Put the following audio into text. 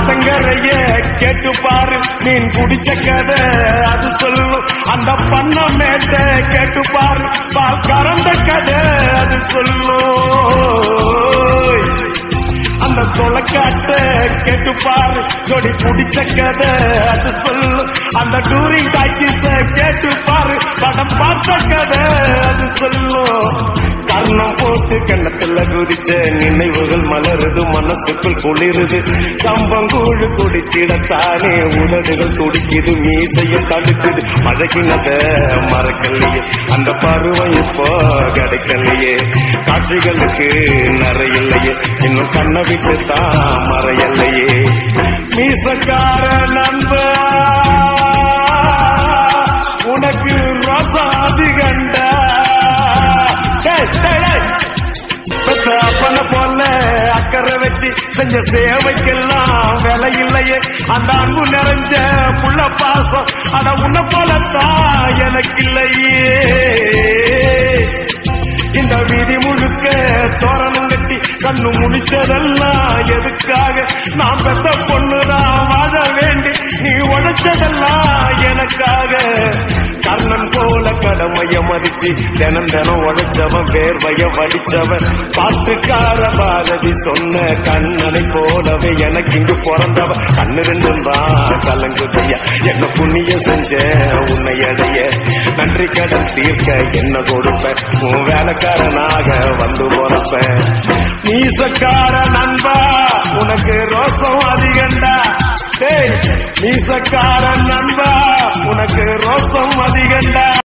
ஆத்தங்கரைய கேட்டு பாரு மீன் குடிச்ச கதை அது சொல்லும் அந்த பண்ண மேட்ட கேட்டு பாரு பால் கறந்த கதை அது சொல்லும் அந்த தொலைக்காட்ட கேட்டு பாரு ஜோடி பிடிச்ச கதை அது சொல்லு அந்த டூரிங் டாக்கிஸ கேட்டு பாரு படம் பார்த்த கதை அது சொல்லும் கர்ணம் போட்டு கண்ணத்துல குதிச்ச நினைவுகள் மலருது மனசுக்குள் குளிருது கம்பங்கூழு குடிச்சிடத்தானே உதடுகள் துடிக்குது மீசையும் தடுக்குது மழகினத மறக்கலையே அந்த பருவம் இப்போ கிடைக்கலையே காட்சிகளுக்கு நிறையில்லையே இன்னும் கண்ணை விட்டு தான் மறையலையே மீசக்கார நண்ப உனக்கு ரசாதி கண்டா டேய், டேய், டேய். பெத்த அப்பன போல அக்கறை வச்சு செஞ்ச சேவைக்கெல்லாம் விலை இல்லையே அந்த அன்பு நிறைஞ்ச புள்ள பாசம் அட உன்னை போலத்தான் எனக்கு இல்லையே இந்த வீதி முழுக்க தோரணம் கட்டி கண்ணு முடிச்சதெல்லாம் எதுக்காக நான் பெத்த பொண்ணுதான் வாழ வேண்டி நீ உழைச்சதெல்லாம் எனக்காக கர்ணன் போல கடமைய மதிச்சு தினம் தினம் உழைச்சவன் வேர்வைய வடிச்சவன் பாட்டுக்கார பாரதி சொன்ன கண்ணனை போலவே எனக்கு இங்கு பிறந்தவன் கண்ணு ரெண்டும் தான் கலங்குதையா என்ன புண்ணியம் செஞ்ச உன்னை அடைய நன்றி கடன் தீர்க்க என்ன கொடுப்பேன் உன் வேலைக்காரனாக வந்து போறப்பேன் மீசக்கார நண்பா உனக்கு ரோசம் அதிகண்டா டேய் மீசக்கார நண்பா உனக்கு ரோசம் அதிகண்டா